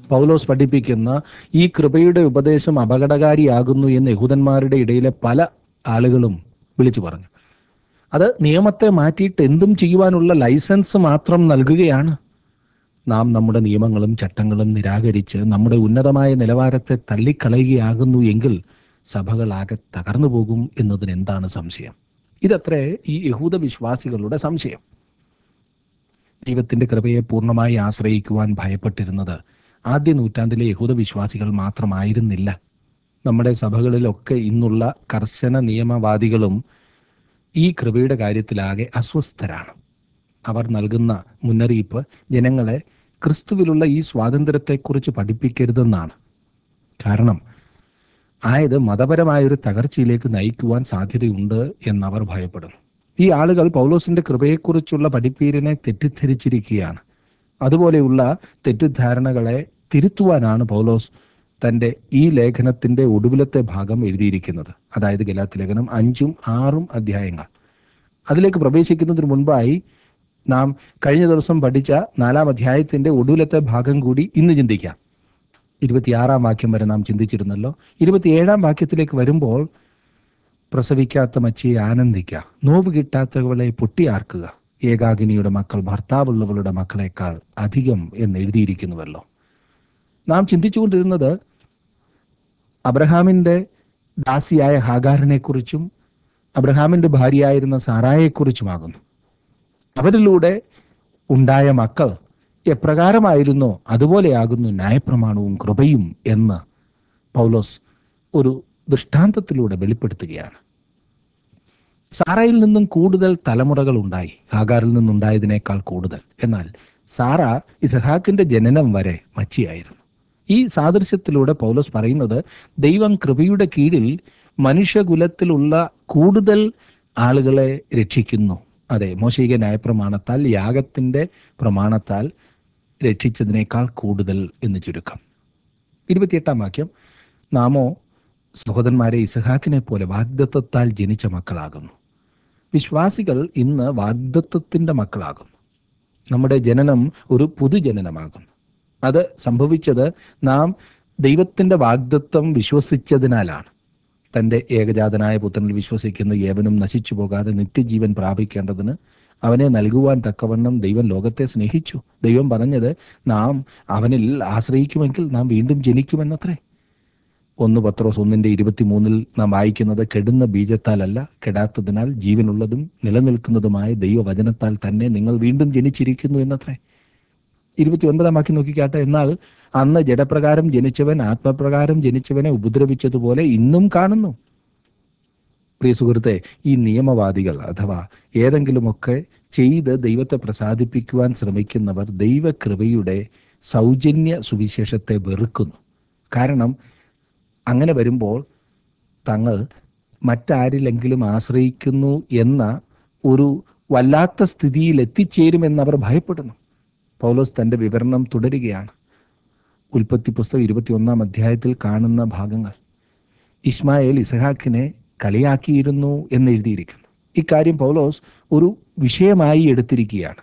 പൗലോസ് പഠിപ്പിക്കുന്ന ഈ കൃപയുടെ ഉപദേശം അപകടകാരിയാകുന്നു എന്ന് യഹൂദന്മാരുടെ ഇടയിലെ പല ആളുകളും വിളിച്ചു പറഞ്ഞു അത് നിയമത്തെ മാറ്റിയിട്ട് എന്തും ചെയ്യുവാനുള്ള ലൈസൻസ് മാത്രം നൽകുകയാണ് നാം നമ്മുടെ നിയമങ്ങളും ചട്ടങ്ങളും നിരാകരിച്ച് നമ്മുടെ ഉന്നതമായ നിലവാരത്തെ തള്ളിക്കളയുകയാകുന്നു എങ്കിൽ സഭകളാകെ തകർന്നു പോകും എന്നതിന് എന്താണ് സംശയം ഇതത്രേ ഈ യഹൂദ വിശ്വാസികളുടെ സംശയം ദൈവത്തിന്റെ കൃപയെ പൂർണ്ണമായി ആശ്രയിക്കുവാൻ ഭയപ്പെട്ടിരുന്നത് ആദ്യ നൂറ്റാണ്ടിലെ യഹൂദ വിശ്വാസികൾ മാത്രമായിരുന്നില്ല നമ്മുടെ സഭകളിലൊക്കെ ഇന്നുള്ള കർശന നിയമവാദികളും ഈ കൃപയുടെ കാര്യത്തിലാകെ അസ്വസ്ഥരാണ് അവർ നൽകുന്ന മുന്നറിയിപ്പ് ജനങ്ങളെ ക്രിസ്തുവിലുള്ള ഈ സ്വാതന്ത്ര്യത്തെക്കുറിച്ച് പഠിപ്പിക്കരുതെന്നാണ് കാരണം ആയത് മതപരമായൊരു തകർച്ചയിലേക്ക് നയിക്കുവാൻ സാധ്യതയുണ്ട് എന്നവർ ഭയപ്പെടുന്നു ഈ ആളുകൾ പൗലോസിന്റെ കൃപയെക്കുറിച്ചുള്ള പഠിപ്പീരിനെ തെറ്റിദ്ധരിച്ചിരിക്കുകയാണ് അതുപോലെയുള്ള തെറ്റിദ്ധാരണകളെ തിരുത്തുവാനാണ് പൗലോസ് തന്റെ ഈ ലേഖനത്തിന്റെ ഒടുവിലത്തെ ഭാഗം എഴുതിയിരിക്കുന്നത് അതായത് ഗലാത്ത് ലേഖനം അഞ്ചും ആറും അധ്യായങ്ങൾ അതിലേക്ക് പ്രവേശിക്കുന്നതിന് മുൻപായി നാം കഴിഞ്ഞ ദിവസം പഠിച്ച നാലാം അധ്യായത്തിന്റെ ഒടുവിലത്തെ ഭാഗം കൂടി ഇന്ന് ചിന്തിക്കാം ഇരുപത്തിയാറാം വാക്യം വരെ നാം ചിന്തിച്ചിരുന്നല്ലോ ഇരുപത്തിയേഴാം വാക്യത്തിലേക്ക് വരുമ്പോൾ പ്രസവിക്കാത്ത മച്ചിയെ ആനന്ദിക്കുക നോവ് കിട്ടാത്തവളെ പൊട്ടിയാർക്കുക ഏകാകിനിയുടെ മക്കൾ ഭർത്താവുള്ളവളുടെ മക്കളെക്കാൾ അധികം എന്ന് എഴുതിയിരിക്കുന്നുവല്ലോ നാം ചിന്തിച്ചുകൊണ്ടിരുന്നത് അബ്രഹാമിന്റെ ദാസിയായ ഹാഗാറിനെ കുറിച്ചും അബ്രഹാമിന്റെ ഭാര്യയായിരുന്ന സാറായെക്കുറിച്ചുമാകുന്നു അവരിലൂടെ ഉണ്ടായ മക്കൾ എപ്രകാരമായിരുന്നോ അതുപോലെയാകുന്നു ന്യായപ്രമാണവും കൃപയും എന്ന് പൗലോസ് ഒരു ദൃഷ്ടാന്തത്തിലൂടെ വെളിപ്പെടുത്തുകയാണ് സാറയിൽ നിന്നും കൂടുതൽ തലമുറകൾ ഉണ്ടായി ഹാഗാറിൽ നിന്നുണ്ടായതിനേക്കാൾ കൂടുതൽ എന്നാൽ സാറ ഇസഹാക്കിന്റെ ജനനം വരെ മച്ചിയായിരുന്നു ഈ സാദൃശ്യത്തിലൂടെ പൗലോസ് പറയുന്നത് ദൈവം കൃപയുടെ കീഴിൽ മനുഷ്യകുലത്തിലുള്ള കൂടുതൽ ആളുകളെ രക്ഷിക്കുന്നു അതെ മോശിക ന്യായപ്രമാണത്താൽ യാഗത്തിന്റെ പ്രമാണത്താൽ രക്ഷിച്ചതിനേക്കാൾ കൂടുതൽ എന്ന് ചുരുക്കം ഇരുപത്തിയെട്ടാം വാക്യം നാമോ സഹോദരന്മാരെ ഇസഹാക്കിനെ പോലെ വാഗ്ദത്വത്താൽ ജനിച്ച മക്കളാകുന്നു വിശ്വാസികൾ ഇന്ന് വാഗ്ദത്വത്തിന്റെ മക്കളാകുന്നു നമ്മുടെ ജനനം ഒരു പുതുജനനമാകുന്നു അത് സംഭവിച്ചത് നാം ദൈവത്തിന്റെ വാഗ്ദത്വം വിശ്വസിച്ചതിനാലാണ് തന്റെ ഏകജാതനായ പുത്രനിൽ വിശ്വസിക്കുന്ന ഏവനും നശിച്ചു പോകാതെ നിത്യജീവൻ പ്രാപിക്കേണ്ടതിന് അവനെ നൽകുവാൻ തക്കവണ്ണം ദൈവം ലോകത്തെ സ്നേഹിച്ചു ദൈവം പറഞ്ഞത് നാം അവനിൽ ആശ്രയിക്കുമെങ്കിൽ നാം വീണ്ടും ജനിക്കുമെന്നത്രേ ഒന്ന് പത്രോസ് ഒന്നിന്റെ ഇരുപത്തിമൂന്നിൽ നാം വായിക്കുന്നത് കെടുന്ന ബീജത്താലല്ല കെടാത്തതിനാൽ ജീവനുള്ളതും നിലനിൽക്കുന്നതുമായ ദൈവവചനത്താൽ തന്നെ നിങ്ങൾ വീണ്ടും ജനിച്ചിരിക്കുന്നു എന്നത്രേ ഇരുപത്തി ഒൻപതാം വാക്യം നോക്കിക്കാട്ടെ എന്നാൽ അന്ന് ജഡപ്രകാരം ജനിച്ചവൻ ആത്മപ്രകാരം ജനിച്ചവനെ ഉപദ്രവിച്ചതുപോലെ ഇന്നും കാണുന്നു പ്രിയ സുഹൃത്തെ ഈ നിയമവാദികൾ അഥവാ ഏതെങ്കിലുമൊക്കെ ചെയ്ത് ദൈവത്തെ പ്രസാദിപ്പിക്കുവാൻ ശ്രമിക്കുന്നവർ ദൈവകൃപയുടെ സൗജന്യ സുവിശേഷത്തെ വെറുക്കുന്നു കാരണം അങ്ങനെ വരുമ്പോൾ തങ്ങൾ മറ്റാരിലെങ്കിലും ആശ്രയിക്കുന്നു എന്ന ഒരു വല്ലാത്ത സ്ഥിതിയിൽ എത്തിച്ചേരുമെന്ന് അവർ ഭയപ്പെടുന്നു പൗലോസ് തന്റെ വിവരണം തുടരുകയാണ് ഉൽപ്പത്തി പുസ്തകം ഇരുപത്തിയൊന്നാം അധ്യായത്തിൽ കാണുന്ന ഭാഗങ്ങൾ ഇസ്മായേൽ ഇസഹാക്കിനെ കളിയാക്കിയിരുന്നു എന്ന് എഴുതിയിരിക്കുന്നു ഇക്കാര്യം പൗലോസ് ഒരു വിഷയമായി എടുത്തിരിക്കുകയാണ്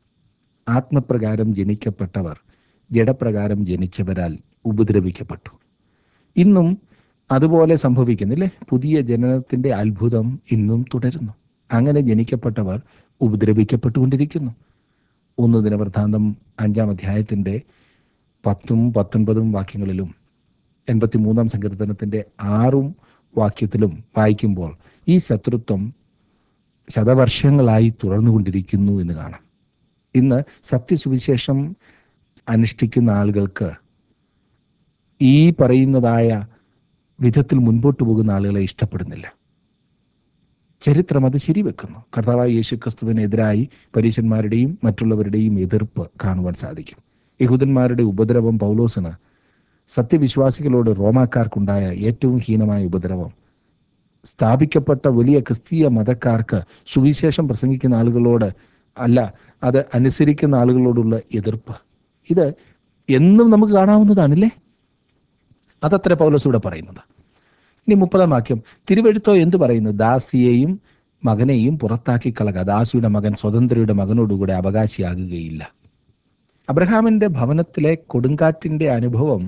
ആത്മപ്രകാരം ജനിക്കപ്പെട്ടവർ ജഡപ്രകാരം ജനിച്ചവരാൽ ഉപദ്രവിക്കപ്പെട്ടു ഇന്നും അതുപോലെ സംഭവിക്കുന്നില്ലേ പുതിയ ജനനത്തിന്റെ അത്ഭുതം ഇന്നും തുടരുന്നു അങ്ങനെ ജനിക്കപ്പെട്ടവർ ഉപദ്രവിക്കപ്പെട്ടുകൊണ്ടിരിക്കുന്നു ഒന്ന് ദിനവൃത്താന്തം അഞ്ചാം അധ്യായത്തിന്റെ പത്തും പത്തൊൻപതും വാക്യങ്ങളിലും എൺപത്തി മൂന്നാം സങ്കീർത്തനത്തിന്റെ ആറും വാക്യത്തിലും വായിക്കുമ്പോൾ ഈ ശത്രുത്വം ശതവർഷങ്ങളായി തുടർന്നുകൊണ്ടിരിക്കുന്നു എന്ന് കാണാം ഇന്ന് സത്യസുവിശേഷം അനുഷ്ഠിക്കുന്ന ആളുകൾക്ക് ഈ പറയുന്നതായ വിധത്തിൽ മുൻപോട്ട് പോകുന്ന ആളുകളെ ഇഷ്ടപ്പെടുന്നില്ല ചരിത്രം അത് ശരിവെക്കുന്നു കർത്താവായ യേശു ക്രിസ്തുവിനെതിരായി പരീശന്മാരുടെയും മറ്റുള്ളവരുടെയും എതിർപ്പ് കാണുവാൻ സാധിക്കും യഹൂദന്മാരുടെ ഉപദ്രവം പൗലോസിന് സത്യവിശ്വാസികളോട് റോമാക്കാർക്കുണ്ടായ ഏറ്റവും ഹീനമായ ഉപദ്രവം സ്ഥാപിക്കപ്പെട്ട വലിയ ക്രിസ്തീയ മതക്കാർക്ക് സുവിശേഷം പ്രസംഗിക്കുന്ന ആളുകളോട് അല്ല അത് അനുസരിക്കുന്ന ആളുകളോടുള്ള എതിർപ്പ് ഇത് എന്നും നമുക്ക് കാണാവുന്നതാണല്ലേ അതത്ര പൗലോസ് ഇവിടെ പറയുന്നത് ഇനി മുപ്പതാം വാക്യം തിരുവെഴുത്തോ എന്തു പറയുന്നു ദാസിയെയും മകനെയും പുറത്താക്കി കളക ദാസിയുടെ മകൻ സ്വതന്ത്രയുടെ മകനോടുകൂടെ അവകാശിയാകുകയില്ല അബ്രഹാമിന്റെ ഭവനത്തിലെ കൊടുങ്കാറ്റിന്റെ അനുഭവം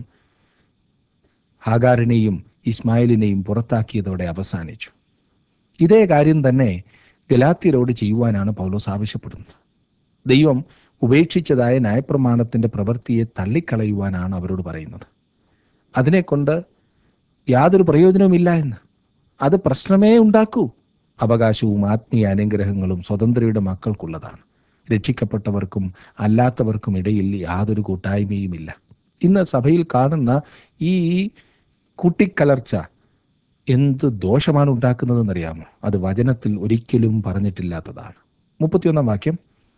ഹാഗാറിനെയും ഇസ്മായിലിനെയും പുറത്താക്കിയതോടെ അവസാനിച്ചു ഇതേ കാര്യം തന്നെ ഗലാത്യരോട് ചെയ്യുവാനാണ് പൗലോസ് ആവശ്യപ്പെടുന്നത് ദൈവം ഉപേക്ഷിച്ചതായ ന്യായപ്രമാണത്തിന്റെ പ്രവൃത്തിയെ തള്ളിക്കളയുവാനാണ് അവരോട് പറയുന്നത് അതിനെക്കൊണ്ട് യാതൊരു പ്രയോജനവുമില്ല എന്ന് അത് പ്രശ്നമേ ഉണ്ടാക്കൂ അവകാശവും ആത്മീയ അനുഗ്രഹങ്ങളും സ്വതന്ത്രയുടെ മക്കൾക്കുള്ളതാണ് രക്ഷിക്കപ്പെട്ടവർക്കും അല്ലാത്തവർക്കും ഇടയിൽ യാതൊരു കൂട്ടായ്മയുമില്ല ഇന്ന് സഭയിൽ കാണുന്ന ഈ കൂട്ടിക്കലർച്ച എന്ത് ദോഷമാണ് ഉണ്ടാക്കുന്നതെന്നറിയാമോ അത് വചനത്തിൽ ഒരിക്കലും പറഞ്ഞിട്ടില്ലാത്തതാണ് മുപ്പത്തിയൊന്നാം വാക്യം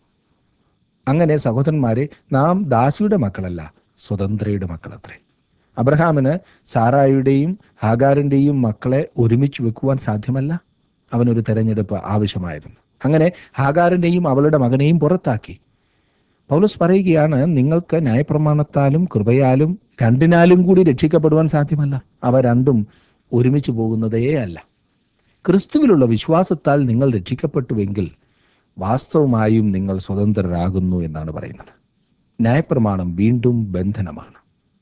അങ്ങനെ സഹോദരന്മാരെ നാം ദാസിയുടെ മക്കളല്ല സ്വതന്ത്രയുടെ മക്കളത്രേ അബ്രഹാമിന് സാറായുടെയും ഹാഗാറിന്റെയും മക്കളെ ഒരുമിച്ച് വെക്കുവാൻ സാധ്യമല്ല അവനൊരു തെരഞ്ഞെടുപ്പ് ആവശ്യമായിരുന്നു അങ്ങനെ ഹാഗാറിന്റെയും അവളുടെ മകനെയും പുറത്താക്കി പൗലോസ് പറയുകയാണ് നിങ്ങൾക്ക് ന്യായപ്രമാണത്താലും കൃപയാലും രണ്ടിനാലും കൂടി രക്ഷിക്കപ്പെടുവാൻ സാധ്യമല്ല അവ രണ്ടും ഒരുമിച്ച് പോകുന്നതേ അല്ല ക്രിസ്തുവിലുള്ള വിശ്വാസത്താൽ നിങ്ങൾ രക്ഷിക്കപ്പെട്ടുവെങ്കിൽ വാസ്തവമായും നിങ്ങൾ സ്വതന്ത്രരാകുന്നു എന്നാണ് പറയുന്നത് ന്യായപ്രമാണം വീണ്ടും ബന്ധനമാണ്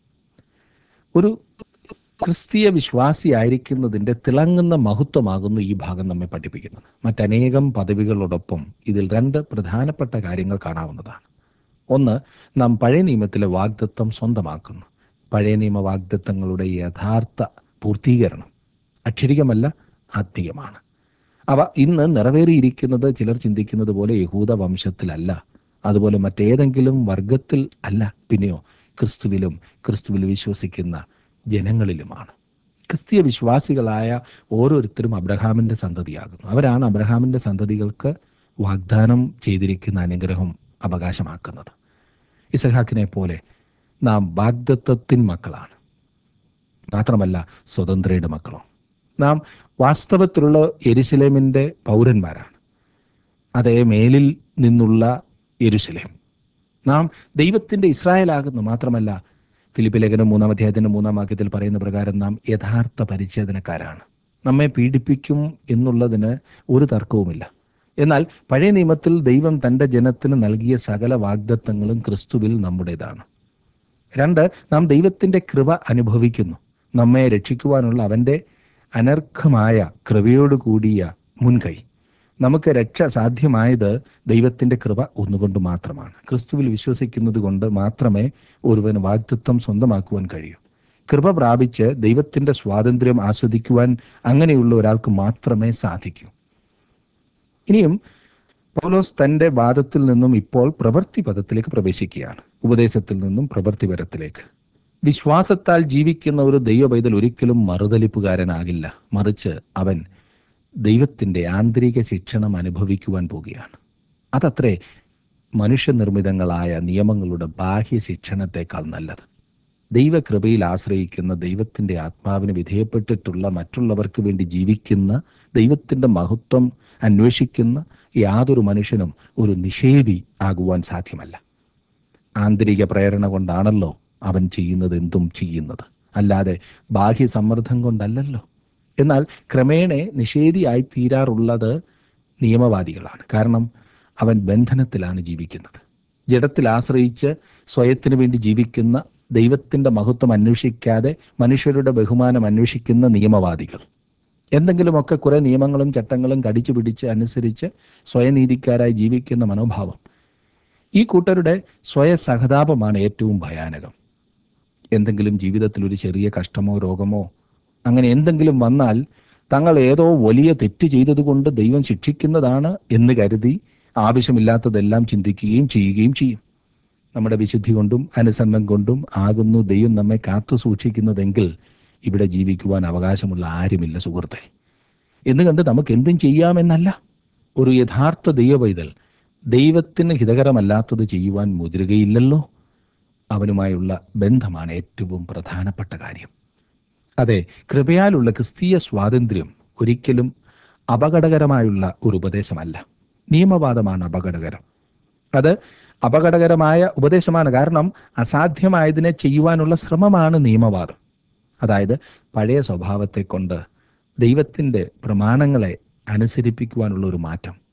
ഒരു ക്രിസ്തീയ വിശ്വാസിയായിരിക്കുന്നതിൻ്റെ തിളങ്ങുന്ന മഹത്വമാകുന്നു ഈ ഭാഗം നമ്മെ പഠിപ്പിക്കുന്നത് മറ്റനേകം പദവികളോടൊപ്പം ഇതിൽ രണ്ട് പ്രധാനപ്പെട്ട കാര്യങ്ങൾ കാണാവുന്നതാണ് ഒന്ന് നാം പഴയ നിയമത്തിലെ വാഗ്ദത്വം സ്വന്തമാക്കുന്നു പഴയ നിയമ വാഗ്ദത്വങ്ങളുടെ യഥാർത്ഥ പൂർത്തീകരണം അക്ഷരികമല്ല ആത്മീയമാണ് അവ ഇന്ന് നിറവേറിയിരിക്കുന്നത് ചിലർ ചിന്തിക്കുന്നത് പോലെ യഹൂദ വംശത്തിലല്ല അതുപോലെ മറ്റേതെങ്കിലും വർഗത്തിൽ അല്ല പിന്നെയോ ക്രിസ്തുവിലും ക്രിസ്തുവിൽ വിശ്വസിക്കുന്ന ജനങ്ങളിലുമാണ് ക്രിസ്തീയ വിശ്വാസികളായ ഓരോരുത്തരും അബ്രഹാമിന്റെ സന്തതിയാകുന്നു അവരാണ് അബ്രഹാമിന്റെ സന്തതികൾക്ക് വാഗ്ദാനം ചെയ്തിരിക്കുന്ന അനുഗ്രഹം അവകാശമാക്കുന്നത് ഇസഹാക്കിനെ പോലെ നാം വാഗ്ദത്വത്തിൻ മക്കളാണ് മാത്രമല്ല സ്വതന്ത്രയുടെ മക്കളും നാം വാസ്തവത്തിലുള്ള എരുസലേമിന്റെ പൗരന്മാരാണ് അതേ മേലിൽ നിന്നുള്ള എരുസലേം നാം ദൈവത്തിന്റെ ഇസ്രായേലാകുന്നു മാത്രമല്ല ഫിലിപ്പ് ലേഖനം മൂന്നാം അധ്യായത്തിന്റെ മൂന്നാം വാക്യത്തിൽ പറയുന്ന പ്രകാരം നാം യഥാർത്ഥ പരിച്ഛേദനക്കാരാണ് നമ്മെ പീഡിപ്പിക്കും എന്നുള്ളതിന് ഒരു തർക്കവുമില്ല എന്നാൽ പഴയ നിയമത്തിൽ ദൈവം തന്റെ ജനത്തിന് നൽകിയ സകല വാഗ്ദത്തങ്ങളും ക്രിസ്തുവിൽ നമ്മുടേതാണ് രണ്ട് നാം ദൈവത്തിന്റെ കൃപ അനുഭവിക്കുന്നു നമ്മെ രക്ഷിക്കുവാനുള്ള അവന്റെ അനർഘമായ കൃപയോട് കൂടിയ മുൻകൈ നമുക്ക് രക്ഷ സാധ്യമായത് ദൈവത്തിന്റെ കൃപ ഒന്നുകൊണ്ട് മാത്രമാണ് ക്രിസ്തുവിൽ വിശ്വസിക്കുന്നത് കൊണ്ട് മാത്രമേ ഒരുവന് വാഗ്ദത്വം സ്വന്തമാക്കുവാൻ കഴിയൂ കൃപ പ്രാപിച്ച് ദൈവത്തിന്റെ സ്വാതന്ത്ര്യം ആസ്വദിക്കുവാൻ അങ്ങനെയുള്ള ഒരാൾക്ക് മാത്രമേ സാധിക്കൂ ഇനിയും പൗലോസ് തന്റെ വാദത്തിൽ നിന്നും ഇപ്പോൾ പ്രവൃത്തി പദത്തിലേക്ക് പ്രവേശിക്കുകയാണ് ഉപദേശത്തിൽ നിന്നും പ്രവൃത്തി പരത്തിലേക്ക് വിശ്വാസത്താൽ ജീവിക്കുന്ന ഒരു ദൈവ പൈതൽ ഒരിക്കലും മറുതലിപ്പുകാരനാകില്ല മറിച്ച് അവൻ ദൈവത്തിന്റെ ആന്തരിക ശിക്ഷണം അനുഭവിക്കുവാൻ പോകുകയാണ് അതത്രേ മനുഷ്യനിർമ്മിതങ്ങളായ നിയമങ്ങളുടെ ബാഹ്യ ശിക്ഷണത്തെക്കാൾ നല്ലത് ദൈവകൃപയിൽ ആശ്രയിക്കുന്ന ദൈവത്തിന്റെ ആത്മാവിന് വിധേയപ്പെട്ടിട്ടുള്ള മറ്റുള്ളവർക്ക് വേണ്ടി ജീവിക്കുന്ന ദൈവത്തിന്റെ മഹത്വം അന്വേഷിക്കുന്ന യാതൊരു മനുഷ്യനും ഒരു നിഷേധി ആകുവാൻ സാധ്യമല്ല ആന്തരിക പ്രേരണ കൊണ്ടാണല്ലോ അവൻ ചെയ്യുന്നത് എന്തും ചെയ്യുന്നത് അല്ലാതെ ബാഹ്യ സമ്മർദ്ദം കൊണ്ടല്ലല്ലോ എന്നാൽ ക്രമേണ നിഷേധിയായി തീരാറുള്ളത് നിയമവാദികളാണ് കാരണം അവൻ ബന്ധനത്തിലാണ് ജീവിക്കുന്നത് ജഡത്തിൽ ആശ്രയിച്ച് സ്വയത്തിനു വേണ്ടി ജീവിക്കുന്ന ദൈവത്തിന്റെ മഹത്വം അന്വേഷിക്കാതെ മനുഷ്യരുടെ ബഹുമാനം അന്വേഷിക്കുന്ന നിയമവാദികൾ എന്തെങ്കിലുമൊക്കെ കുറെ നിയമങ്ങളും ചട്ടങ്ങളും കടിച്ചു പിടിച്ച് അനുസരിച്ച് സ്വയനീതിക്കാരായി ജീവിക്കുന്ന മനോഭാവം ഈ കൂട്ടരുടെ സ്വയ സഹതാപമാണ് ഏറ്റവും ഭയാനകം എന്തെങ്കിലും ജീവിതത്തിൽ ഒരു ചെറിയ കഷ്ടമോ രോഗമോ അങ്ങനെ എന്തെങ്കിലും വന്നാൽ തങ്ങൾ ഏതോ വലിയ തെറ്റ് ചെയ്തതുകൊണ്ട് ദൈവം ശിക്ഷിക്കുന്നതാണ് എന്ന് കരുതി ആവശ്യമില്ലാത്തതെല്ലാം ചിന്തിക്കുകയും ചെയ്യുകയും ചെയ്യും നമ്മുടെ വിശുദ്ധി കൊണ്ടും അനുസരണം കൊണ്ടും ആകുന്നു ദൈവം നമ്മെ കാത്തു സൂക്ഷിക്കുന്നതെങ്കിൽ ഇവിടെ ജീവിക്കുവാൻ അവകാശമുള്ള ആരുമില്ല സുഹൃത്തെ എന്ന് കണ്ട് നമുക്ക് എന്തും ചെയ്യാമെന്നല്ല ഒരു യഥാർത്ഥ ദൈവപൈതൽ ദൈവത്തിന് ഹിതകരമല്ലാത്തത് ചെയ്യുവാൻ മുതിരുകയില്ലല്ലോ അവനുമായുള്ള ബന്ധമാണ് ഏറ്റവും പ്രധാനപ്പെട്ട കാര്യം അതെ കൃപയാലുള്ള ക്രിസ്തീയ സ്വാതന്ത്ര്യം ഒരിക്കലും അപകടകരമായുള്ള ഒരു ഉപദേശമല്ല നിയമവാദമാണ് അപകടകരം അത് അപകടകരമായ ഉപദേശമാണ് കാരണം അസാധ്യമായതിനെ ചെയ്യുവാനുള്ള ശ്രമമാണ് നിയമവാദം അതായത് പഴയ സ്വഭാവത്തെ കൊണ്ട് ദൈവത്തിൻ്റെ പ്രമാണങ്ങളെ അനുസരിപ്പിക്കുവാനുള്ള ഒരു മാറ്റം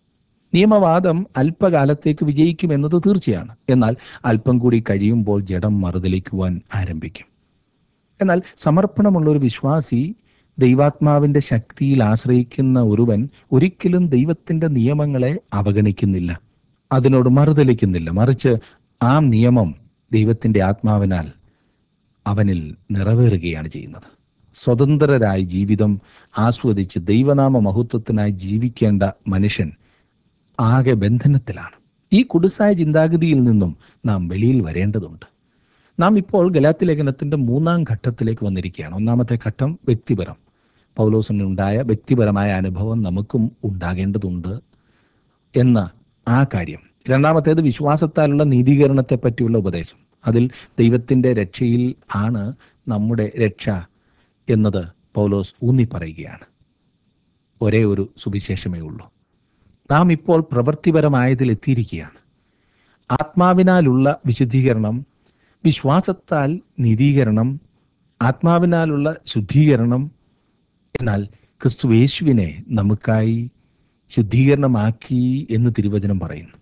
നിയമവാദം അല്പകാലത്തേക്ക് വിജയിക്കുമെന്നത് തീർച്ചയാണ് എന്നാൽ അല്പം കൂടി കഴിയുമ്പോൾ ജഡം മറുതലിക്കുവാൻ ആരംഭിക്കും എന്നാൽ സമർപ്പണമുള്ള ഒരു വിശ്വാസി ദൈവാത്മാവിന്റെ ശക്തിയിൽ ആശ്രയിക്കുന്ന ഒരുവൻ ഒരിക്കലും ദൈവത്തിന്റെ നിയമങ്ങളെ അവഗണിക്കുന്നില്ല അതിനോട് മറുതലിക്കുന്നില്ല മറിച്ച് ആ നിയമം ദൈവത്തിന്റെ ആത്മാവിനാൽ അവനിൽ നിറവേറുകയാണ് ചെയ്യുന്നത് സ്വതന്ത്രരായി ജീവിതം ആസ്വദിച്ച് ദൈവനാമ മഹത്വത്തിനായി ജീവിക്കേണ്ട മനുഷ്യൻ ആകെ ബന്ധനത്തിലാണ് ഈ കുടുസായ ചിന്താഗതിയിൽ നിന്നും നാം വെളിയിൽ വരേണ്ടതുണ്ട് നാം ഇപ്പോൾ ഗലാത്തി ലേഖനത്തിന്റെ മൂന്നാം ഘട്ടത്തിലേക്ക് വന്നിരിക്കുകയാണ് ഒന്നാമത്തെ ഘട്ടം വ്യക്തിപരം പൗലോസിനുണ്ടായ വ്യക്തിപരമായ അനുഭവം നമുക്കും ഉണ്ടാകേണ്ടതുണ്ട് എന്ന ആ കാര്യം രണ്ടാമത്തേത് വിശ്വാസത്താലുള്ള നീതീകരണത്തെ പറ്റിയുള്ള ഉപദേശം അതിൽ ദൈവത്തിന്റെ രക്ഷയിൽ ആണ് നമ്മുടെ രക്ഷ എന്നത് പൗലോസ് ഊന്നി പറയുകയാണ് ഒരേ ഒരു സുവിശേഷമേ ഉള്ളൂ നാം ഇപ്പോൾ പ്രവൃത്തിപരമായതിൽ എത്തിയിരിക്കുകയാണ് ആത്മാവിനാലുള്ള വിശുദ്ധീകരണം വിശ്വാസത്താൽ നീതീകരണം ആത്മാവിനാലുള്ള ശുദ്ധീകരണം എന്നാൽ ക്രിസ്തു യേശുവിനെ നമുക്കായി ശുദ്ധീകരണമാക്കി എന്ന് തിരുവചനം പറയുന്നു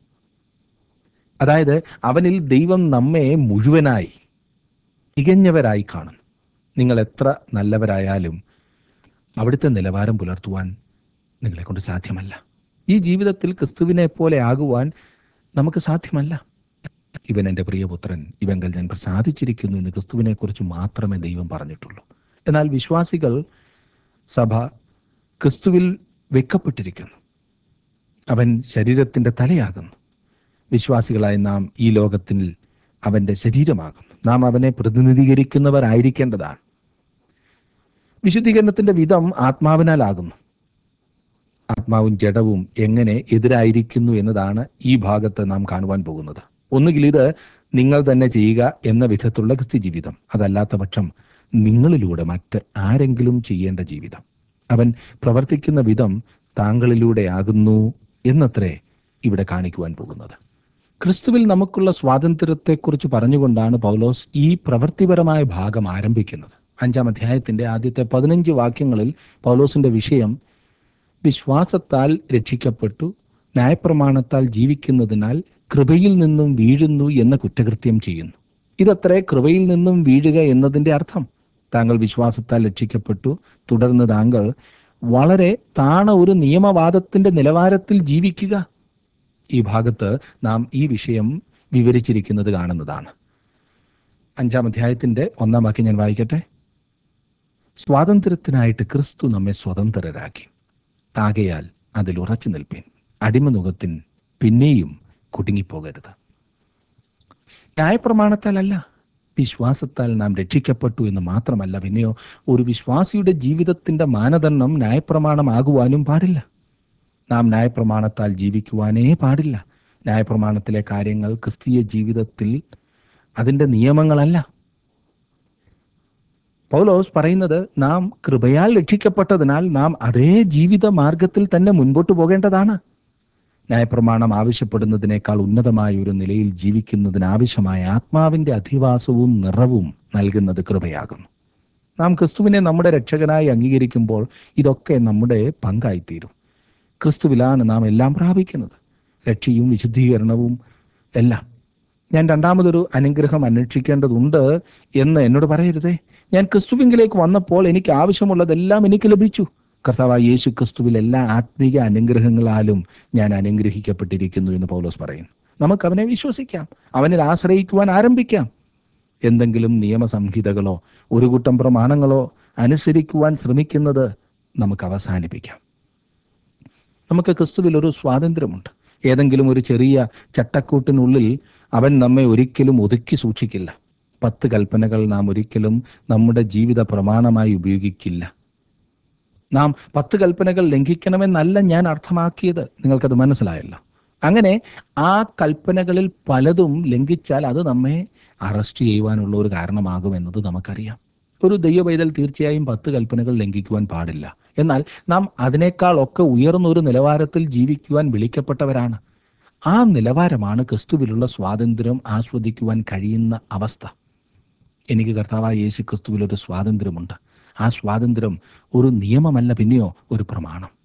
അതായത് അവനിൽ ദൈവം നമ്മെ മുഴുവനായി തികഞ്ഞവരായി കാണുന്നു നിങ്ങൾ എത്ര നല്ലവരായാലും അവിടുത്തെ നിലവാരം പുലർത്തുവാൻ നിങ്ങളെ കൊണ്ട് സാധ്യമല്ല ഈ ജീവിതത്തിൽ ക്രിസ്തുവിനെ പോലെ ആകുവാൻ നമുക്ക് സാധ്യമല്ല ഇവൻ എൻ്റെ പ്രിയപുത്രൻ ഇവങ്കൽ ഞാൻ പ്രസാദിച്ചിരിക്കുന്നു എന്ന് ക്രിസ്തുവിനെ കുറിച്ച് മാത്രമേ ദൈവം പറഞ്ഞിട്ടുള്ളൂ എന്നാൽ വിശ്വാസികൾ സഭ ക്രിസ്തുവിൽ വെക്കപ്പെട്ടിരിക്കുന്നു അവൻ ശരീരത്തിൻ്റെ തലയാകുന്നു വിശ്വാസികളായി നാം ഈ ലോകത്തിൽ അവൻ്റെ ശരീരമാകുന്നു നാം അവനെ പ്രതിനിധീകരിക്കുന്നവരായിരിക്കേണ്ടതാണ് വിശുദ്ധീകരണത്തിന്റെ വിധം ആത്മാവിനാലാകുന്നു ആത്മാവും ജഡവും എങ്ങനെ എതിരായിരിക്കുന്നു എന്നതാണ് ഈ ഭാഗത്ത് നാം കാണുവാൻ പോകുന്നത് ഒന്നുകിൽ ഇത് നിങ്ങൾ തന്നെ ചെയ്യുക എന്ന വിധത്തിലുള്ള ക്രിസ്ത്യ ജീവിതം അതല്ലാത്ത പക്ഷം നിങ്ങളിലൂടെ മറ്റ് ആരെങ്കിലും ചെയ്യേണ്ട ജീവിതം അവൻ പ്രവർത്തിക്കുന്ന വിധം താങ്കളിലൂടെയാകുന്നു എന്നത്രേ ഇവിടെ കാണിക്കുവാൻ പോകുന്നത് ക്രിസ്തുവിൽ നമുക്കുള്ള സ്വാതന്ത്ര്യത്തെക്കുറിച്ച് പറഞ്ഞുകൊണ്ടാണ് പൗലോസ് ഈ പ്രവൃത്തിപരമായ ഭാഗം ആരംഭിക്കുന്നത് അഞ്ചാം അധ്യായത്തിന്റെ ആദ്യത്തെ പതിനഞ്ച് വാക്യങ്ങളിൽ പൗലോസിന്റെ വിഷയം വിശ്വാസത്താൽ രക്ഷിക്കപ്പെട്ടു ന്യായപ്രമാണത്താൽ ജീവിക്കുന്നതിനാൽ കൃപയിൽ നിന്നും വീഴുന്നു എന്ന കുറ്റകൃത്യം ചെയ്യുന്നു ഇതത്രേ കൃപയിൽ നിന്നും വീഴുക എന്നതിന്റെ അർത്ഥം താങ്കൾ വിശ്വാസത്താൽ രക്ഷിക്കപ്പെട്ടു തുടർന്ന് താങ്കൾ വളരെ താണ ഒരു നിയമവാദത്തിന്റെ നിലവാരത്തിൽ ജീവിക്കുക ഈ ഭാഗത്ത് നാം ഈ വിഷയം വിവരിച്ചിരിക്കുന്നത് കാണുന്നതാണ് അഞ്ചാം അധ്യായത്തിന്റെ ഒന്നാം വാക്യം ഞാൻ വായിക്കട്ടെ സ്വാതന്ത്ര്യത്തിനായിട്ട് ക്രിസ്തു നമ്മെ സ്വതന്ത്രരാക്കി ആകയാൽ അതിൽ ഉറച്ചു നിൽപ്പേൻ അടിമനുഖത്തിൻ പിന്നെയും കുടുങ്ങിപ്പോകരുത് ന്യായപ്രമാണത്താലല്ല വിശ്വാസത്താൽ നാം രക്ഷിക്കപ്പെട്ടു എന്ന് മാത്രമല്ല പിന്നെയോ ഒരു വിശ്വാസിയുടെ ജീവിതത്തിന്റെ മാനദണ്ഡം ന്യായപ്രമാണമാകുവാനും പാടില്ല നാം ന്യായപ്രമാണത്താൽ ജീവിക്കുവാനേ പാടില്ല ന്യായപ്രമാണത്തിലെ കാര്യങ്ങൾ ക്രിസ്തീയ ജീവിതത്തിൽ അതിൻ്റെ നിയമങ്ങളല്ല പൗലോസ് പറയുന്നത് നാം കൃപയാൽ രക്ഷിക്കപ്പെട്ടതിനാൽ നാം അതേ ജീവിത മാർഗത്തിൽ തന്നെ മുൻപോട്ട് പോകേണ്ടതാണ് ന്യായപ്രമാണം ആവശ്യപ്പെടുന്നതിനേക്കാൾ ഉന്നതമായ ഒരു നിലയിൽ ജീവിക്കുന്നതിനാവശ്യമായ ആത്മാവിന്റെ അധിവാസവും നിറവും നൽകുന്നത് കൃപയാകുന്നു നാം ക്രിസ്തുവിനെ നമ്മുടെ രക്ഷകനായി അംഗീകരിക്കുമ്പോൾ ഇതൊക്കെ നമ്മുടെ പങ്കായിത്തീരും ക്രിസ്തുവിലാണ് നാം എല്ലാം പ്രാപിക്കുന്നത് രക്ഷയും വിശുദ്ധീകരണവും എല്ലാം ഞാൻ രണ്ടാമതൊരു അനുഗ്രഹം അന്വേഷിക്കേണ്ടതുണ്ട് എന്ന് എന്നോട് പറയരുതേ ഞാൻ ക്രിസ്തുവിങ്കിലേക്ക് വന്നപ്പോൾ എനിക്ക് ആവശ്യമുള്ളതെല്ലാം എനിക്ക് ലഭിച്ചു കർത്താവായ യേശു ക്രിസ്തുവിൽ എല്ലാ ആത്മീക അനുഗ്രഹങ്ങളാലും ഞാൻ അനുഗ്രഹിക്കപ്പെട്ടിരിക്കുന്നു എന്ന് പൗലോസ് പറയുന്നു നമുക്ക് അവനെ വിശ്വസിക്കാം അവനിൽ ആശ്രയിക്കുവാൻ ആരംഭിക്കാം എന്തെങ്കിലും നിയമസംഹിതകളോ ഒരു കൂട്ടം പ്രമാണങ്ങളോ അനുസരിക്കുവാൻ ശ്രമിക്കുന്നത് നമുക്ക് അവസാനിപ്പിക്കാം നമുക്ക് ക്രിസ്തുവിൽ ഒരു സ്വാതന്ത്ര്യമുണ്ട് ഏതെങ്കിലും ഒരു ചെറിയ ചട്ടക്കൂട്ടിനുള്ളിൽ അവൻ നമ്മെ ഒരിക്കലും ഒതുക്കി സൂക്ഷിക്കില്ല പത്ത് കൽപ്പനകൾ നാം ഒരിക്കലും നമ്മുടെ ജീവിത പ്രമാണമായി ഉപയോഗിക്കില്ല നാം പത്ത് കൽപ്പനകൾ ലംഘിക്കണമെന്നല്ല ഞാൻ അർത്ഥമാക്കിയത് നിങ്ങൾക്കത് മനസ്സിലായല്ലോ അങ്ങനെ ആ കൽപ്പനകളിൽ പലതും ലംഘിച്ചാൽ അത് നമ്മെ അറസ്റ്റ് ചെയ്യുവാനുള്ള ഒരു കാരണമാകുമെന്നത് നമുക്കറിയാം ഒരു ദൈവപൈതൽ തീർച്ചയായും പത്ത് കൽപ്പനകൾ ലംഘിക്കുവാൻ പാടില്ല എന്നാൽ നാം അതിനേക്കാൾ ഒക്കെ ഉയർന്ന ഒരു നിലവാരത്തിൽ ജീവിക്കുവാൻ വിളിക്കപ്പെട്ടവരാണ് ആ നിലവാരമാണ് ക്രിസ്തുവിലുള്ള സ്വാതന്ത്ര്യം ആസ്വദിക്കുവാൻ കഴിയുന്ന അവസ്ഥ എനിക്ക് കർത്താവായ യേശു ക്രിസ്തുവിൽ ഒരു സ്വാതന്ത്ര്യമുണ്ട് ആ സ്വാതന്ത്ര്യം ഒരു നിയമമല്ല പിന്നെയോ ഒരു പ്രമാണം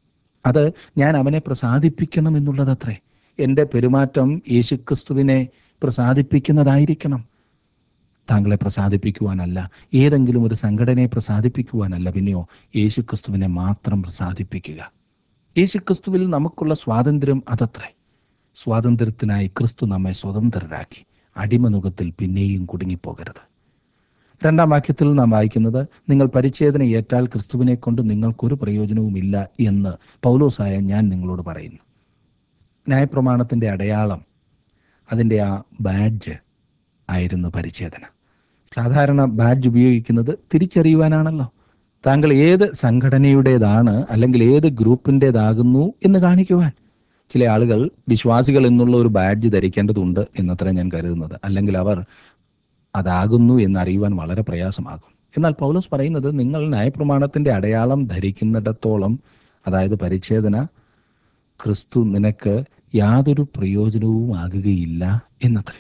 അത് ഞാൻ അവനെ പ്രസാദിപ്പിക്കണം എന്നുള്ളതത്രേ എൻ്റെ പെരുമാറ്റം യേശുക്രിസ്തുവിനെ പ്രസാദിപ്പിക്കുന്നതായിരിക്കണം താങ്കളെ പ്രസാദിപ്പിക്കുവാനല്ല ഏതെങ്കിലും ഒരു സംഘടനയെ പ്രസാദിപ്പിക്കുവാനല്ല പിന്നെയോ യേശുക്രിസ്തുവിനെ മാത്രം പ്രസാദിപ്പിക്കുക യേശുക്രിസ്തുവിൽ നമുക്കുള്ള സ്വാതന്ത്ര്യം അതത്രേ സ്വാതന്ത്ര്യത്തിനായി ക്രിസ്തു നമ്മെ സ്വതന്ത്രരാക്കി അടിമനുഖത്തിൽ പിന്നെയും കുടുങ്ങിപ്പോകരുത് രണ്ടാം വാക്യത്തിൽ നാം വായിക്കുന്നത് നിങ്ങൾ പരിച്ഛേദന ഏറ്റാൽ ക്രിസ്തുവിനെ കൊണ്ട് നിങ്ങൾക്കൊരു പ്രയോജനവുമില്ല എന്ന് പൗലോസായ ഞാൻ നിങ്ങളോട് പറയുന്നു ന്യായപ്രമാണത്തിൻ്റെ അടയാളം അതിൻ്റെ ആ ബാഡ്ജ് ആയിരുന്നു പരിച്ഛേദന സാധാരണ ബാഡ്ജ് ഉപയോഗിക്കുന്നത് തിരിച്ചറിയുവാനാണല്ലോ താങ്കൾ ഏത് സംഘടനയുടേതാണ് അല്ലെങ്കിൽ ഏത് ഗ്രൂപ്പിൻ്റെതാകുന്നു എന്ന് കാണിക്കുവാൻ ചില ആളുകൾ വിശ്വാസികൾ എന്നുള്ള ഒരു ബാഡ്ജ് ധരിക്കേണ്ടതുണ്ട് എന്നത്ര ഞാൻ കരുതുന്നത് അല്ലെങ്കിൽ അവർ അതാകുന്നു എന്നറിയുവാൻ വളരെ പ്രയാസമാകും എന്നാൽ പൗലോസ് പറയുന്നത് നിങ്ങൾ ന്യായപ്രമാണത്തിന്റെ അടയാളം ധരിക്കുന്നിടത്തോളം അതായത് പരിച്ഛേദന ക്രിസ്തു നിനക്ക് യാതൊരു പ്രയോജനവും ആകുകയില്ല എന്നത്രേ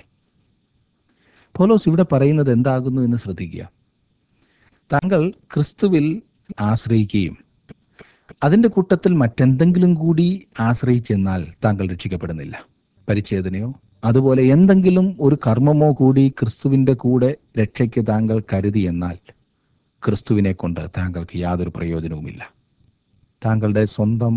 പൗലോസ് ഇവിടെ പറയുന്നത് എന്താകുന്നു എന്ന് ശ്രദ്ധിക്കുക താങ്കൾ ക്രിസ്തുവിൽ ആശ്രയിക്കുകയും അതിൻ്റെ കൂട്ടത്തിൽ മറ്റെന്തെങ്കിലും കൂടി ആശ്രയിച്ചെന്നാൽ താങ്കൾ രക്ഷിക്കപ്പെടുന്നില്ല പരിച്ഛേദനയോ അതുപോലെ എന്തെങ്കിലും ഒരു കർമ്മമോ കൂടി ക്രിസ്തുവിൻ്റെ കൂടെ രക്ഷയ്ക്ക് താങ്കൾ കരുതി എന്നാൽ ക്രിസ്തുവിനെ കൊണ്ട് താങ്കൾക്ക് യാതൊരു പ്രയോജനവുമില്ല താങ്കളുടെ സ്വന്തം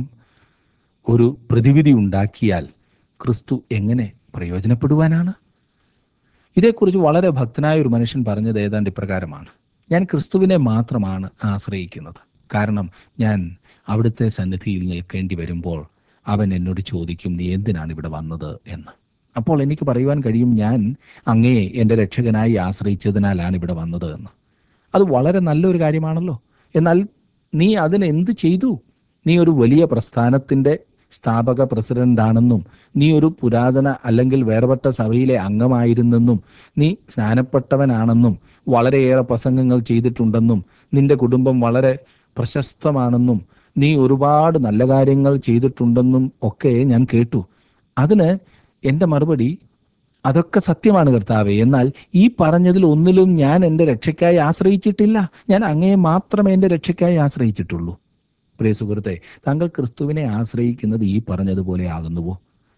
ഒരു പ്രതിവിധി ഉണ്ടാക്കിയാൽ ക്രിസ്തു എങ്ങനെ പ്രയോജനപ്പെടുവാനാണ് ഇതേക്കുറിച്ച് വളരെ ഭക്തനായ ഒരു മനുഷ്യൻ പറഞ്ഞത് ഏതാണ്ട് ഇപ്രകാരമാണ് ഞാൻ ക്രിസ്തുവിനെ മാത്രമാണ് ആശ്രയിക്കുന്നത് കാരണം ഞാൻ അവിടുത്തെ സന്നിധിയിൽ നിൽക്കേണ്ടി വരുമ്പോൾ അവൻ എന്നോട് ചോദിക്കും നീ എന്തിനാണ് ഇവിടെ വന്നത് എന്ന് അപ്പോൾ എനിക്ക് പറയുവാൻ കഴിയും ഞാൻ അങ്ങയെ എൻ്റെ രക്ഷകനായി ആശ്രയിച്ചതിനാലാണ് ഇവിടെ വന്നത് എന്ന് അത് വളരെ നല്ലൊരു കാര്യമാണല്ലോ എന്നാൽ നീ അതിന് എന്ത് ചെയ്തു നീ ഒരു വലിയ പ്രസ്ഥാനത്തിൻ്റെ സ്ഥാപക പ്രസിഡന്റാണെന്നും നീ ഒരു പുരാതന അല്ലെങ്കിൽ വേർപെട്ട സഭയിലെ അംഗമായിരുന്നെന്നും നീ സ്നാനപ്പെട്ടവനാണെന്നും വളരെയേറെ പ്രസംഗങ്ങൾ ചെയ്തിട്ടുണ്ടെന്നും നിന്റെ കുടുംബം വളരെ പ്രശസ്തമാണെന്നും നീ ഒരുപാട് നല്ല കാര്യങ്ങൾ ചെയ്തിട്ടുണ്ടെന്നും ഒക്കെ ഞാൻ കേട്ടു അതിന് എൻ്റെ മറുപടി അതൊക്കെ സത്യമാണ് കർത്താവെ എന്നാൽ ഈ പറഞ്ഞതിൽ ഒന്നിലും ഞാൻ എൻ്റെ രക്ഷയ്ക്കായി ആശ്രയിച്ചിട്ടില്ല ഞാൻ അങ്ങയെ മാത്രമേ എൻ്റെ രക്ഷയ്ക്കായി ആശ്രയിച്ചിട്ടുള്ളൂ പ്രിയ സുഹൃത്തെ താങ്കൾ ക്രിസ്തുവിനെ ആശ്രയിക്കുന്നത് ഈ പറഞ്ഞതുപോലെ ആകുന്നുവോ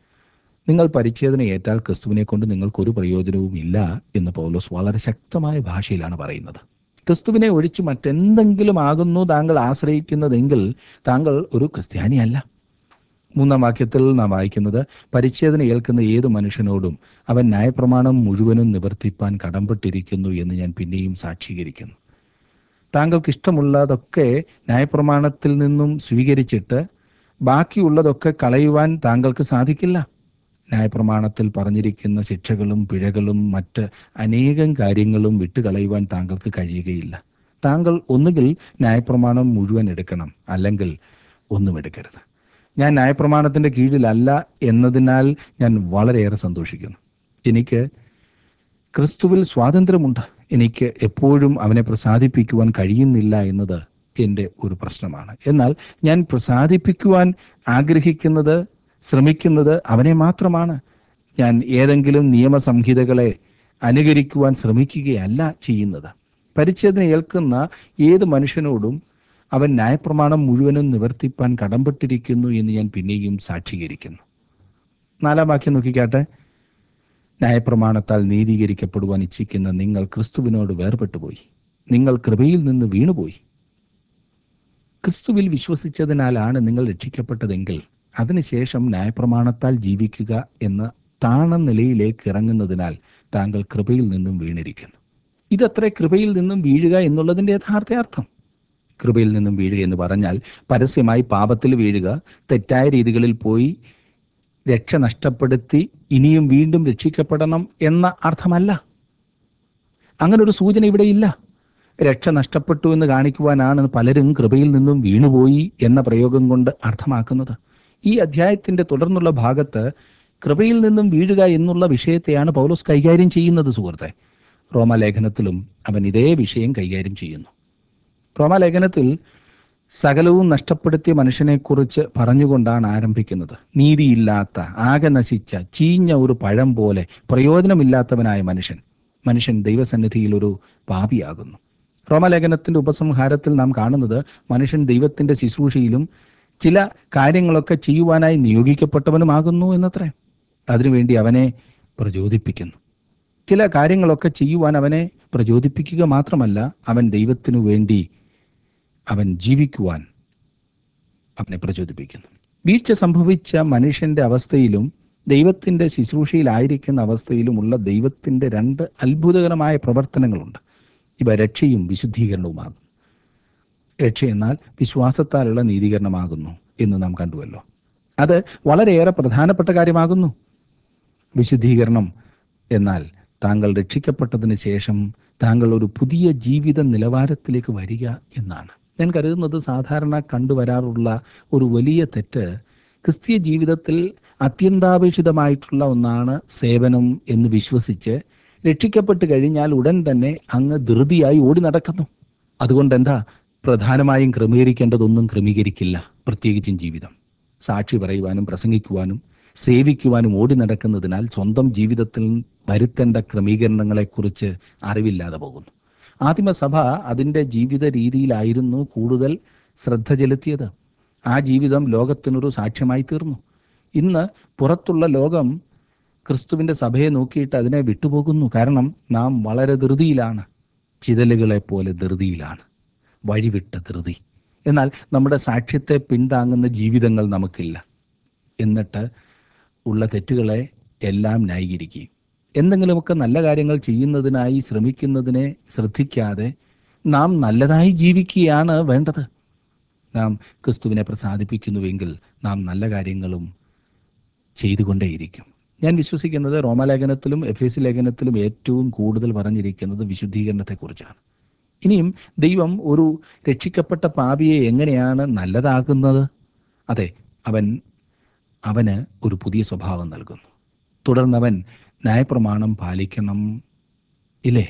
നിങ്ങൾ പരിച്ഛേദന ഏറ്റാൽ ക്രിസ്തുവിനെ കൊണ്ട് നിങ്ങൾക്കൊരു പ്രയോജനവും ഇല്ല എന്ന് പൗലോസ് വളരെ ശക്തമായ ഭാഷയിലാണ് പറയുന്നത് ക്രിസ്തുവിനെ ഒഴിച്ച് മറ്റെന്തെങ്കിലും ആകുന്നു താങ്കൾ ആശ്രയിക്കുന്നതെങ്കിൽ താങ്കൾ ഒരു ക്രിസ്ത്യാനിയല്ല മൂന്നാം വാക്യത്തിൽ നാം വായിക്കുന്നത് പരിച്ഛേദന ഏൽക്കുന്ന ഏത് മനുഷ്യനോടും അവൻ ന്യായപ്രമാണം മുഴുവനും നിവർത്തിപ്പാൻ കടംപെട്ടിരിക്കുന്നു എന്ന് ഞാൻ പിന്നെയും സാക്ഷീകരിക്കുന്നു താങ്കൾക്ക് ഇഷ്ടമുള്ളതൊക്കെ ന്യായപ്രമാണത്തിൽ നിന്നും സ്വീകരിച്ചിട്ട് ബാക്കിയുള്ളതൊക്കെ കളയുവാൻ താങ്കൾക്ക് സാധിക്കില്ല ന്യായപ്രമാണത്തിൽ പറഞ്ഞിരിക്കുന്ന ശിക്ഷകളും പിഴകളും മറ്റ് അനേകം കാര്യങ്ങളും വിട്ടുകളയുവാൻ താങ്കൾക്ക് കഴിയുകയില്ല താങ്കൾ ഒന്നുകിൽ ന്യായപ്രമാണം മുഴുവൻ എടുക്കണം അല്ലെങ്കിൽ ഒന്നും എടുക്കരുത് ഞാൻ ന്യായപ്രമാണത്തിന്റെ കീഴിലല്ല എന്നതിനാൽ ഞാൻ വളരെയേറെ സന്തോഷിക്കുന്നു എനിക്ക് ക്രിസ്തുവിൽ സ്വാതന്ത്ര്യമുണ്ട് എനിക്ക് എപ്പോഴും അവനെ പ്രസാദിപ്പിക്കുവാൻ കഴിയുന്നില്ല എന്നത് എൻ്റെ ഒരു പ്രശ്നമാണ് എന്നാൽ ഞാൻ പ്രസാദിപ്പിക്കുവാൻ ആഗ്രഹിക്കുന്നത് ശ്രമിക്കുന്നത് അവനെ മാത്രമാണ് ഞാൻ ഏതെങ്കിലും നിയമസംഹിതകളെ അനുകരിക്കുവാൻ ശ്രമിക്കുകയല്ല ചെയ്യുന്നത് പരിച്ഛേദന ഏൽക്കുന്ന ഏത് മനുഷ്യനോടും അവൻ ന്യായപ്രമാണം മുഴുവനും നിവർത്തിപ്പാൻ കടംപെട്ടിരിക്കുന്നു എന്ന് ഞാൻ പിന്നെയും സാക്ഷീകരിക്കുന്നു നാലാം വാക്യം നോക്കിക്കാട്ടെ ന്യായപ്രമാണത്താൽ നീതീകരിക്കപ്പെടുവാൻ ഇച്ഛിക്കുന്ന നിങ്ങൾ ക്രിസ്തുവിനോട് വേർപെട്ടുപോയി നിങ്ങൾ കൃപയിൽ നിന്ന് വീണുപോയി ക്രിസ്തുവിൽ വിശ്വസിച്ചതിനാലാണ് നിങ്ങൾ രക്ഷിക്കപ്പെട്ടതെങ്കിൽ അതിനുശേഷം ന്യായപ്രമാണത്താൽ ജീവിക്കുക എന്ന താണ നിലയിലേക്ക് ഇറങ്ങുന്നതിനാൽ താങ്കൾ കൃപയിൽ നിന്നും വീണിരിക്കുന്നു ഇതത്ര കൃപയിൽ നിന്നും വീഴുക എന്നുള്ളതിൻ്റെ യഥാർത്ഥ അർത്ഥം കൃപയിൽ നിന്നും വീഴുക എന്ന് പറഞ്ഞാൽ പരസ്യമായി പാപത്തിൽ വീഴുക തെറ്റായ രീതികളിൽ പോയി രക്ഷ നഷ്ടപ്പെടുത്തി ഇനിയും വീണ്ടും രക്ഷിക്കപ്പെടണം എന്ന അർത്ഥമല്ല അങ്ങനെ ഒരു സൂചന ഇവിടെ ഇല്ല രക്ഷ നഷ്ടപ്പെട്ടു എന്ന് കാണിക്കുവാനാണ് പലരും കൃപയിൽ നിന്നും വീണുപോയി എന്ന പ്രയോഗം കൊണ്ട് അർത്ഥമാക്കുന്നത് ഈ അധ്യായത്തിന്റെ തുടർന്നുള്ള ഭാഗത്ത് കൃപയിൽ നിന്നും വീഴുക എന്നുള്ള വിഷയത്തെയാണ് പൗലോസ് കൈകാര്യം ചെയ്യുന്നത് സുഹൃത്തെ റോമാലേഖനത്തിലും അവൻ ഇതേ വിഷയം കൈകാര്യം ചെയ്യുന്നു റോമാലേഖനത്തിൽ സകലവും നഷ്ടപ്പെടുത്തിയ മനുഷ്യനെക്കുറിച്ച് പറഞ്ഞുകൊണ്ടാണ് ആരംഭിക്കുന്നത് നീതിയില്ലാത്ത ആകെ നശിച്ച ചീഞ്ഞ ഒരു പഴം പോലെ പ്രയോജനമില്ലാത്തവനായ മനുഷ്യൻ മനുഷ്യൻ ദൈവസന്നിധിയിൽ ഒരു പാപിയാകുന്നു റോമലേഖനത്തിന്റെ ഉപസംഹാരത്തിൽ നാം കാണുന്നത് മനുഷ്യൻ ദൈവത്തിന്റെ ശുശ്രൂഷയിലും ചില കാര്യങ്ങളൊക്കെ ചെയ്യുവാനായി നിയോഗിക്കപ്പെട്ടവനുമാകുന്നു എന്നത്രേ അതിനുവേണ്ടി അവനെ പ്രചോദിപ്പിക്കുന്നു ചില കാര്യങ്ങളൊക്കെ ചെയ്യുവാൻ അവനെ പ്രചോദിപ്പിക്കുക മാത്രമല്ല അവൻ ദൈവത്തിനു വേണ്ടി അവൻ ജീവിക്കുവാൻ അവനെ പ്രചോദിപ്പിക്കുന്നു വീഴ്ച സംഭവിച്ച മനുഷ്യന്റെ അവസ്ഥയിലും ദൈവത്തിന്റെ ശുശ്രൂഷയിലായിരിക്കുന്ന അവസ്ഥയിലുമുള്ള ദൈവത്തിന്റെ രണ്ട് അത്ഭുതകരമായ പ്രവർത്തനങ്ങളുണ്ട് ഇവ രക്ഷയും വിശുദ്ധീകരണവുമാകും രക്ഷ എന്നാൽ വിശ്വാസത്താലുള്ള നീതീകരണമാകുന്നു എന്ന് നാം കണ്ടുവല്ലോ അത് വളരെയേറെ പ്രധാനപ്പെട്ട കാര്യമാകുന്നു വിശുദ്ധീകരണം എന്നാൽ താങ്കൾ രക്ഷിക്കപ്പെട്ടതിന് ശേഷം താങ്കൾ ഒരു പുതിയ ജീവിത നിലവാരത്തിലേക്ക് വരിക എന്നാണ് ഞാൻ കരുതുന്നത് സാധാരണ കണ്ടുവരാറുള്ള ഒരു വലിയ തെറ്റ് ക്രിസ്തീയ ജീവിതത്തിൽ അത്യന്താപേക്ഷിതമായിട്ടുള്ള ഒന്നാണ് സേവനം എന്ന് വിശ്വസിച്ച് രക്ഷിക്കപ്പെട്ട് കഴിഞ്ഞാൽ ഉടൻ തന്നെ അങ്ങ് ധൃതിയായി ഓടി നടക്കുന്നു അതുകൊണ്ട് എന്താ പ്രധാനമായും ക്രമീകരിക്കേണ്ടതൊന്നും ക്രമീകരിക്കില്ല പ്രത്യേകിച്ചും ജീവിതം സാക്ഷി പറയുവാനും പ്രസംഗിക്കുവാനും സേവിക്കുവാനും ഓടി നടക്കുന്നതിനാൽ സ്വന്തം ജീവിതത്തിൽ വരുത്തേണ്ട ക്രമീകരണങ്ങളെക്കുറിച്ച് അറിവില്ലാതെ പോകുന്നു ആദിമസഭ അതിൻ്റെ ജീവിത രീതിയിലായിരുന്നു കൂടുതൽ ശ്രദ്ധ ചെലുത്തിയത് ആ ജീവിതം ലോകത്തിനൊരു സാക്ഷ്യമായി തീർന്നു ഇന്ന് പുറത്തുള്ള ലോകം ക്രിസ്തുവിൻ്റെ സഭയെ നോക്കിയിട്ട് അതിനെ വിട്ടുപോകുന്നു കാരണം നാം വളരെ ധൃതിയിലാണ് ചിതലുകളെ പോലെ ധൃതിയിലാണ് വഴിവിട്ട ധൃതി എന്നാൽ നമ്മുടെ സാക്ഷ്യത്തെ പിന്താങ്ങുന്ന ജീവിതങ്ങൾ നമുക്കില്ല എന്നിട്ട് ഉള്ള തെറ്റുകളെ എല്ലാം ന്യായീകരിക്കുകയും എന്തെങ്കിലുമൊക്കെ നല്ല കാര്യങ്ങൾ ചെയ്യുന്നതിനായി ശ്രമിക്കുന്നതിനെ ശ്രദ്ധിക്കാതെ നാം നല്ലതായി ജീവിക്കുകയാണ് വേണ്ടത് നാം ക്രിസ്തുവിനെ പ്രസാദിപ്പിക്കുന്നുവെങ്കിൽ നാം നല്ല കാര്യങ്ങളും ചെയ്തുകൊണ്ടേയിരിക്കും ഞാൻ വിശ്വസിക്കുന്നത് റോമാലേഖനത്തിലും എഫ് എസ് ലേഖനത്തിലും ഏറ്റവും കൂടുതൽ പറഞ്ഞിരിക്കുന്നത് വിശുദ്ധീകരണത്തെക്കുറിച്ചാണ് ഇനിയും ദൈവം ഒരു രക്ഷിക്കപ്പെട്ട പാപിയെ എങ്ങനെയാണ് നല്ലതാകുന്നത് അതെ അവൻ അവന് ഒരു പുതിയ സ്വഭാവം നൽകുന്നു തുടർന്നവൻ ന്യായപ്രമാണം പാലിക്കണം ഇല്ലേ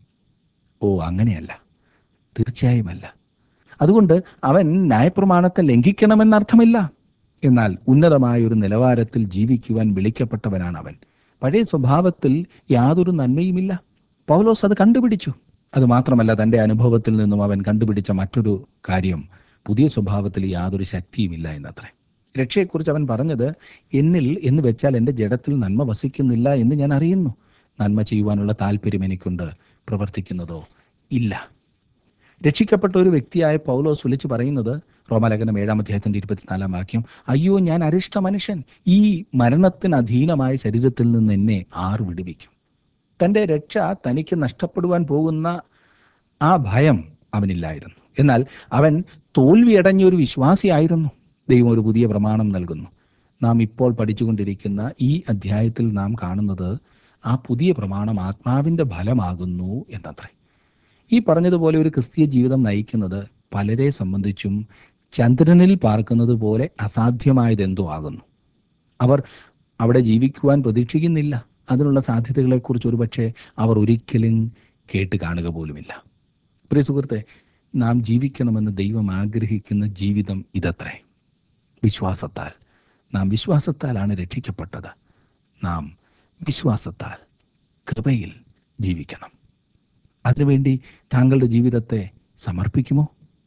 ഓ അങ്ങനെയല്ല തീർച്ചയായുമല്ല അതുകൊണ്ട് അവൻ ന്യായപ്രമാണത്തെ ലംഘിക്കണമെന്നർത്ഥമില്ല എന്നാൽ ഉന്നതമായ ഒരു നിലവാരത്തിൽ ജീവിക്കുവാൻ വിളിക്കപ്പെട്ടവനാണ് അവൻ പഴയ സ്വഭാവത്തിൽ യാതൊരു നന്മയുമില്ല പൗലോസ് അത് കണ്ടുപിടിച്ചു അത് മാത്രമല്ല തൻ്റെ അനുഭവത്തിൽ നിന്നും അവൻ കണ്ടുപിടിച്ച മറ്റൊരു കാര്യം പുതിയ സ്വഭാവത്തിൽ യാതൊരു ശക്തിയുമില്ല എന്നത്രേ രക്ഷയെക്കുറിച്ച് അവൻ പറഞ്ഞത് എന്നിൽ എന്ന് വെച്ചാൽ എൻ്റെ ജഡത്തിൽ നന്മ വസിക്കുന്നില്ല എന്ന് ഞാൻ അറിയുന്നു നന്മ ചെയ്യുവാനുള്ള താല്പര്യം എനിക്കുണ്ട് പ്രവർത്തിക്കുന്നതോ ഇല്ല രക്ഷിക്കപ്പെട്ട ഒരു വ്യക്തിയായ പൗലോസ് വിളിച്ചു പറയുന്നത് റോമലേഖനം ഏഴാം അധ്യായത്തിന്റെ ഇരുപത്തിനാലാം വാക്യം അയ്യോ ഞാൻ അരിഷ്ട മനുഷ്യൻ ഈ മരണത്തിന് അധീനമായ ശരീരത്തിൽ നിന്ന് എന്നെ ആർ വിടുവിക്കും തൻ്റെ രക്ഷ തനിക്ക് നഷ്ടപ്പെടുവാൻ പോകുന്ന ആ ഭയം അവനില്ലായിരുന്നു എന്നാൽ അവൻ തോൽവിയടഞ്ഞ ഒരു വിശ്വാസിയായിരുന്നു ദൈവം ഒരു പുതിയ പ്രമാണം നൽകുന്നു നാം ഇപ്പോൾ പഠിച്ചുകൊണ്ടിരിക്കുന്ന ഈ അധ്യായത്തിൽ നാം കാണുന്നത് ആ പുതിയ പ്രമാണം ആത്മാവിൻ്റെ ഫലമാകുന്നു എന്നത്രേ ഈ പറഞ്ഞതുപോലെ ഒരു ക്രിസ്തീയ ജീവിതം നയിക്കുന്നത് പലരെ സംബന്ധിച്ചും ചന്ദ്രനിൽ പാർക്കുന്നത് പോലെ അസാധ്യമായതെന്തോ ആകുന്നു അവർ അവിടെ ജീവിക്കുവാൻ പ്രതീക്ഷിക്കുന്നില്ല അതിനുള്ള സാധ്യതകളെക്കുറിച്ച് ഒരുപക്ഷെ അവർ ഒരിക്കലും കേട്ട് കാണുക പോലുമില്ല പ്രിയ സുഹൃത്തെ നാം ജീവിക്കണമെന്ന് ദൈവം ആഗ്രഹിക്കുന്ന ജീവിതം ഇതത്രേ വിശ്വാസത്താൽ നാം വിശ്വാസത്താലാണ് രക്ഷിക്കപ്പെട്ടത് നാം വിശ്വാസത്താൽ കൃപയിൽ ജീവിക്കണം അതിനുവേണ്ടി താങ്കളുടെ ജീവിതത്തെ സമർപ്പിക്കുമോ